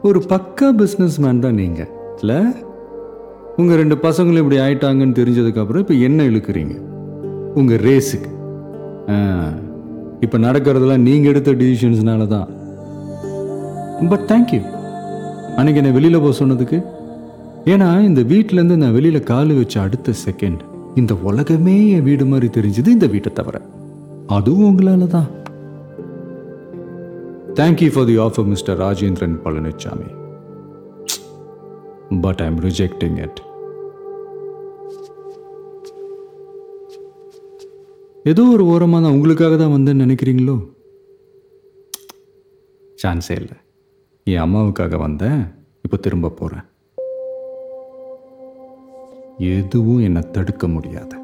ஒரு பக்கா business man தான் நீங்கள் இல்லை உங்கள் ரெண்டு பசங்களும் இப்படி ஆயிட்டாங்கன்னு தெரிஞ்சதுக்கப்புறம் இப்போ என்ன இழுக்கிறீங்க உங்கள் ரேஸுக்கு ஆ இப்போ நடக்கிறதெல்லாம் நீங்கள் எடுத்த டிசிஷன்ஸ்னால தான் பட் தேங்க்யூ அன்னைக்கு என்னை வெளியில் போக சொன்னதுக்கு ஏன்னா இந்த வீட்டிலேருந்து நான் வெளியில் கால் வச்ச அடுத்த செகண்ட் இந்த உலகமே என் வீடு மாதிரி தெரிஞ்சது இந்த வீட்டை தவிர அதுவும் உங்களால தான் thank you for the offer mister Rajendran Palanisamy but I'm rejecting it ஏதோ ஒரு ஓரமாக நான் உங்களுக்காக தான் வந்தேன்னு நினைக்கிறீங்களோ சான்ஸே இல்லை என் அம்மாவுக்காக வந்தேன் இப்போ திரும்ப போகிறேன் எதுவும் என்னை தடுக்க முடியாது